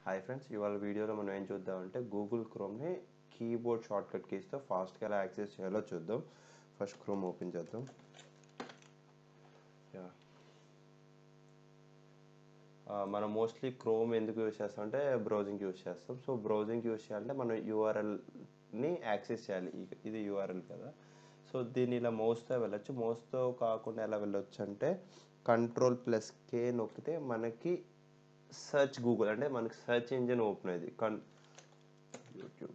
hi friends ఇవాళ వీడియోలో మనం ఏం చూద్దామంటే గూగుల్ క్రోమ్ని కీబోర్డ్ షార్ట్కట్ కీస్తో ఫాస్ట్గా ఎలా యాక్సెస్ చేయాలో చూద్దాం ఫస్ట్ క్రోమ్ ఓపెన్ చేద్దాం యా మనం మోస్ట్లీ క్రోమ్ ఎందుకు యూస్ చేస్తాం అంటే బ్రౌజింగ్ యూస్ చేస్తాం సో బ్రౌజింగ్ యూస్ చేయాలంటే మనం యూఆర్ఎల్ని యాక్సెస్ చేయాలి ఇ- ఇది యూఆర్ఎల్ కదా సో దీన్ని ఇలా మౌస్తో వెళ్ళొచ్చు మౌస్తో కాకుండా ఎలా వెళ్ళొచ్చు అంటే కంట్రోల్ ప్లస్ కే నొక్కితే మనకి సెర్చ్ గూగుల్ అంటే మనకి సెర్చ్ ఇంజిన్ ఓపెన్ అయింది కన్ YouTube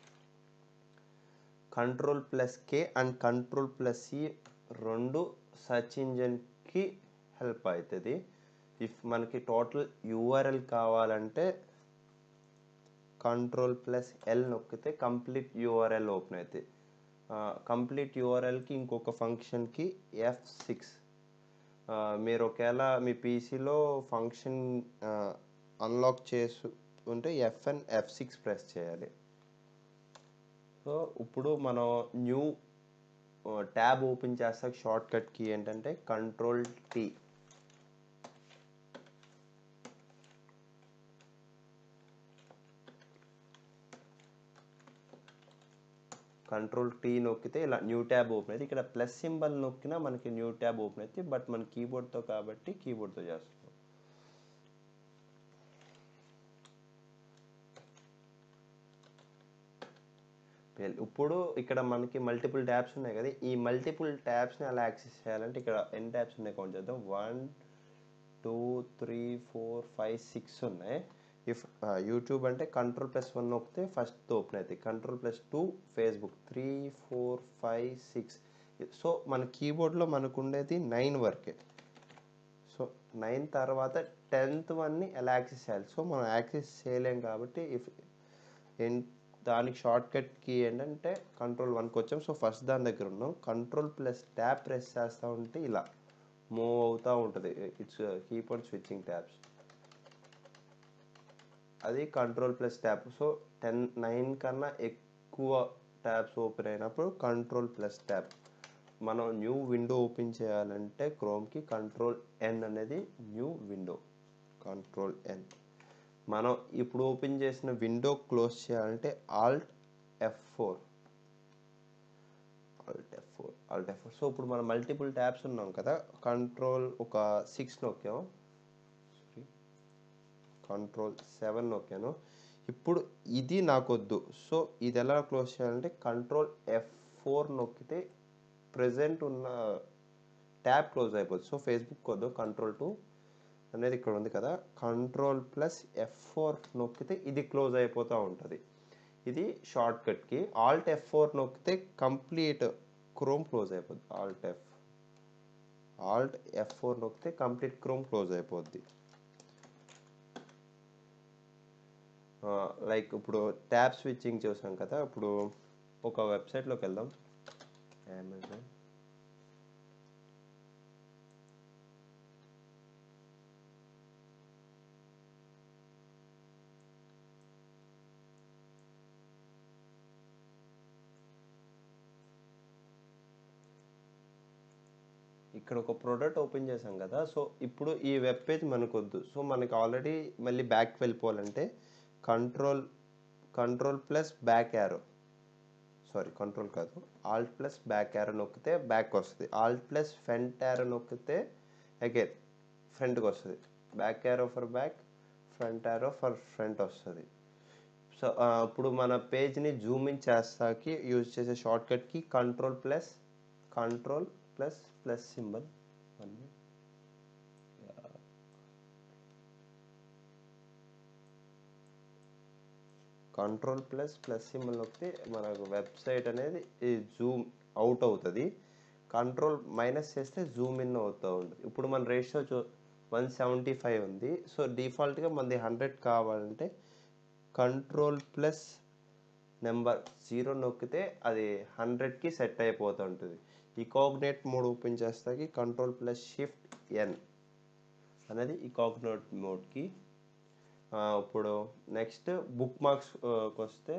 control plus K and control plus E రెండు సెర్చ్ ఇంజిన్కి హెల్ప్ అవుతుంది ఇఫ్ మనకి టోటల్ యూఆర్ఎల్ కావాలంటే కంట్రోల్ ప్లస్ ఎల్ నొక్కితే కంప్లీట్ యూఆర్ఎల్ ఓపెన్ అవుతుంది కంప్లీట్ యూఆర్ఎల్కి ఇంకొక ఫంక్షన్కి ఎఫ్ సిక్స్ మీరు ఒకవేళ మీ పీసీలో ఫంక్షన్ అన్లాక్ చేసి ఉంటే ఎఫ్ఎన్ ఎఫ్ సిక్స్ ప్రెస్ చేయాలి సో ఇప్పుడు మనం న్యూ ట్యాబ్ ఓపెన్ చేస్తాక షార్ట్ కట్ కీ ఏంటంటే కంట్రోల్ టీ కంట్రోల్ టీ నొక్కితే ఇలా న్యూ ట్యాబ్ ఓపెన్ అయితే ఇక్కడ ప్లస్ సింబల్ నొక్కినా మనకి న్యూ ట్యాబ్ ఓపెన్ అయితే బట్ మన కీబోర్డ్తో కాబట్టి కీబోర్డ్తో చేస్తున్నాం వెల్, ఇప్పుడు ఇక్కడ మనకి మల్టిపుల్ ట్యాబ్స్ ఉన్నాయి కదా ఈ మల్టిపుల్ ట్యాబ్స్ని అలా యాక్సెస్ చేయాలంటే ఇక్కడ ఎన్ని ట్యాబ్స్ ఉన్నాయి కౌంట్ చేద్దాం one two three four five six ఉన్నాయి ఇఫ్ యూట్యూబ్ అంటే కంట్రోల్ ప్లస్ వన్ నొక్కితే ఫస్ట్ ఓపెన్ అవుతాయి control plus two Facebook three four five six so మన కీబోర్డ్లో మనకు ఉండేది నైన్ వరకే సో నైన్ తర్వాత టెన్త్ వన్ని ఎలా యాక్సెస్ చేయాలి సో మనం యాక్సెస్ చేయలేం కాబట్టి ఇఫ్ ఎన్ దానికి షార్ట్ కట్ కీ ఏంటంటే కంట్రోల్ వన్కి వచ్చాం సో ఫస్ట్ దాని దగ్గర ఉన్నాం కంట్రోల్ ప్లస్ ట్యాప్ ప్రెస్ చేస్తూ ఉంటే ఇలా మూవ్ అవుతూ ఉంటుంది it's keep on switching tabs అది control plus tab so ten nine కన్నా ఎక్కువ ట్యాబ్స్ ఓపెన్ అయినప్పుడు కంట్రోల్ ప్లస్ ట్యాప్ మనం న్యూ విండో ఓపెన్ చేయాలంటే క్రోమ్కి కంట్రోల్ ఎన్ అనేది న్యూ విండో కంట్రోల్ ఎన్ మనం ఇప్పుడు ఓపెన్ చేసిన విండో క్లోజ్ చేయాలంటే alt F four alt F four alt F four so ఇప్పుడు మనం మల్టిపుల్ ట్యాబ్స్ ఉన్నాం కదా కంట్రోల్ ఒక సిక్స్ నొక్కాం సారీ కంట్రోల్ సెవెన్ నొక్కాను ఇప్పుడు ఇది నాకొద్దు సో ఇది ఎలా క్లోజ్ చేయాలంటే కంట్రోల్ ఎఫ్ ఫోర్ నొక్కితే ప్రజెంట్ ఉన్న ట్యాబ్ క్లోజ్ అయిపోతుంది సో ఫేస్బుక్ వద్దు కంట్రోల్ టూ అనేది ఇక్కడ ఉంది కదా కంట్రోల్ ప్లస్ ఎఫ్ ఫోర్ నొక్కితే ఇది క్లోజ్ అయిపోతూ ఉంటుంది ఇది షార్ట్ కట్కి ఆల్ట్ ఎఫ్ ఫోర్ నొక్కితే కంప్లీట్ క్రోమ్ క్లోజ్ అయిపోద్ది alt F alt F four నొక్కితే కంప్లీట్ క్రోమ్ క్లోజ్ అయిపోద్ది లైక్ ఇప్పుడు ట్యాబ్ స్విచ్చింగ్ చూసాం కదా ఇప్పుడు ఒక వెబ్సైట్లోకి వెళ్దాం అమెజాన్ ఇక్కడ ఒక ప్రోడక్ట్ ఓపెన్ చేసాం కదా సో ఇప్పుడు ఈ వెబ్ పేజ్ మనకు వద్దు సో మనకి ఆల్రెడీ మళ్ళీ బ్యాక్ వెళ్ళిపోవాలంటే control control plus back arrow sorry control కాదు ఆల్ట్ ప్లస్ బ్యాక్ యారో నొక్కితే బ్యాక్ వస్తుంది ఆల్ట్ ప్లస్ ఫ్రంట్ యారో నొక్కితే అగైన్ ఫ్రంట్కి వస్తుంది back arrow for back front arrow for front వస్తుంది సో ఇప్పుడు మన పేజ్ని జూమ్ ఇన్ చేస్తాకి యూజ్ చేసే షార్ట్ కట్కి control plus control plus plus symbol అన్నీ కంట్రోల్ ప్లస్ ప్లస్ సింబల్ నొక్కితే మనకు వెబ్సైట్ అనేది ఈ జూమ్ అవుట్ అవుతుంది కంట్రోల్ మైనస్ చేస్తే జూమ్ ఇన్ అవుతూ ఉంటుంది ఇప్పుడు మన రేషియో చూ వన్ సెవెంటీ ఫైవ్ ఉంది సో డిఫాల్ట్గా మనది హండ్రెడ్ కావాలంటే కంట్రోల్ ప్లస్ నెంబర్ జీరో నొక్కితే అది హండ్రెడ్కి సెట్ అయిపోతూ ఉంటుంది ఈ కోఆర్డినేట్ మోడ్ ఓపెన్ చేస్తాకి కంట్రోల్ ప్లస్ షిఫ్ట్ ఎన్ అనేది ఈ కోఆర్డినేట్ మోడ్కి ఇప్పుడు నెక్స్ట్ బుక్ మార్క్స్ వస్తే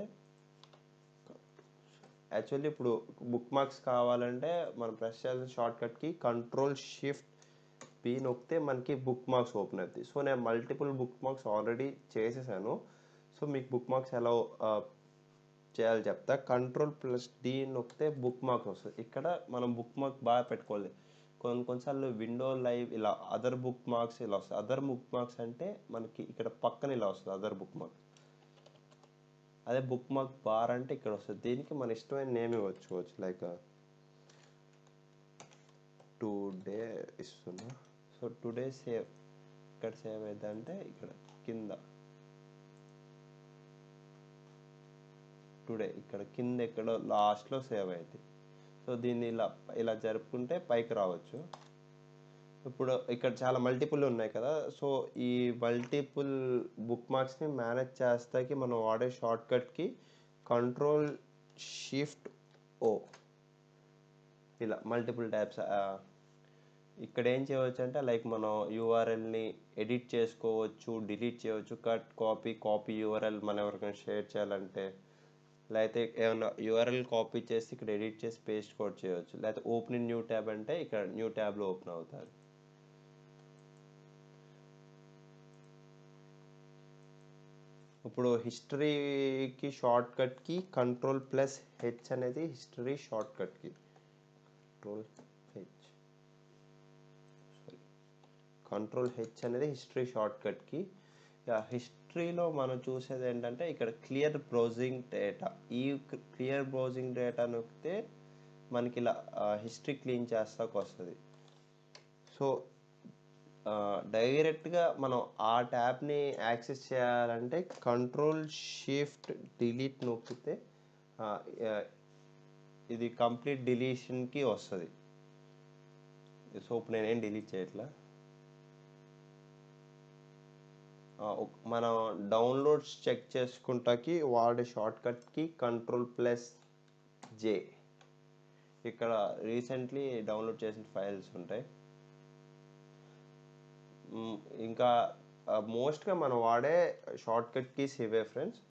యాక్చువల్లీ ఇప్పుడు బుక్ మార్క్స్ కావాలంటే మనం ప్రెస్ చేయాల్సిన షార్ట్ కట్కి కంట్రోల్ షిఫ్ట్ బి నొక్కితే మనకి బుక్ మార్క్స్ ఓపెన్ అవుతాయి సో నేను మల్టిపుల్ బుక్ మార్క్స్ ఆల్రెడీ చేసేసాను సో మీకు బుక్ మార్క్స్ ఎలా ఆ, చేయాలి చెప్తా కంట్రోల్ ప్లస్ డి నొక్కితే బుక్ మార్క్స్ వస్తుంది ఇక్కడ మనం బుక్ మార్క్ బాగా పెట్టుకోవాలి కొన్ని కొన్నిసార్లు విండో లైవ్ ఇలా అదర్ బుక్ మార్క్స్ ఇలా వస్తుంది అదర్ బుక్ మార్క్స్ అంటే మనకి ఇక్కడ పక్కన ఇలా వస్తుంది అదర్ బుక్ మార్క్ అదే బుక్ మార్క్ బార్ అంటే ఇక్కడ వస్తుంది దీనికి మన ఇష్టమైన నేమ్ ఇవ్వచ్చు లైక్ టుడే ఇస్తున్నా సో టుడే సేవ్ ఇక్కడ సేవ్ అయితే అంటే ఇక్కడ కింద టుడే ఇక్కడ కింద ఎక్కడో లాస్ట్లో సేవ్ అవుతుంది సో దీన్ని ఇలా ఇలా జరుపుకుంటే పైకి రావచ్చు ఇప్పుడు ఇక్కడ చాలా మల్టిపుల్ ఉన్నాయి కదా సో ఈ మల్టిపుల్ బుక్ మార్క్స్ని మేనేజ్ చేస్తాకి మనం వాడే షార్ట్ కట్కి కంట్రోల్ షిఫ్ట్ ఓ ఇలా మల్టిపుల్ ట్యాబ్స్ ఇక్కడ ఏం చేయవచ్చు అంటే లైక్ మనం యూఆర్ఎల్ని ఎడిట్ చేసుకోవచ్చు డిలీట్ చేయవచ్చు కట్ కాపీ కాపీ యూఆర్ఎల్ మనం ఎవరికైనా షేర్ చేయాలంటే లేకపోతే ఏమైనా యూఆర్ఎల్ కాపీ చేసి ఇక్కడ ఎడిట్ చేసి పేస్ట్ కూడా చేయవచ్చు లేకపోతే ఓపెన్ ఇన్ న్యూ ట్యాబ్ అంటే ఇక్కడ న్యూ ట్యాబ్లో ఓపెన్ అవుతుంది ఇప్పుడు హిస్టరీకి షార్ట్ కట్కి కంట్రోల్ ప్లస్ హెచ్ అనేది హిస్టరీ షార్ట్ కట్కి control H sorry control H అనేది హిస్టరీ షార్ట్ కట్కి హిస్టరీలో మనం చూసేది ఏంటంటే ఇక్కడ క్లియర్ బ్రౌజింగ్ డేటా ఈ క్లియర్ బ్రౌజింగ్ డేటా నొక్కితే మనకి ఇలా హిస్టరీ క్లీన్ చేస్తాకు వస్తుంది సో డైరెక్ట్గా మనం ఆ ట్యాబ్ని యాక్సెస్ చేయాలంటే కంట్రోల్ షిఫ్ట్ డిలీట్ నొక్కితే ఆ, ఆ, ఇది కంప్లీట్ డిలీషన్కి వస్తుంది సో ఇప్పుడు నేనేం డిలీట్ చేయట్లా ఆ, ఒక- మనం డౌన్లోడ్స్ చెక్ చేసుకుంటాకి వాడే షార్ట్ కట్కి కంట్రోల్ ప్లస్ జే ఇక్కడ రీసెంట్లీ డౌన్లోడ్ చేసిన ఫైల్స్ ఉంటాయి మ్, ఇంకా మోస్ట్గా మనం వాడే షార్ట్ కట్ కీస్ ఇవే ఫ్రెండ్స్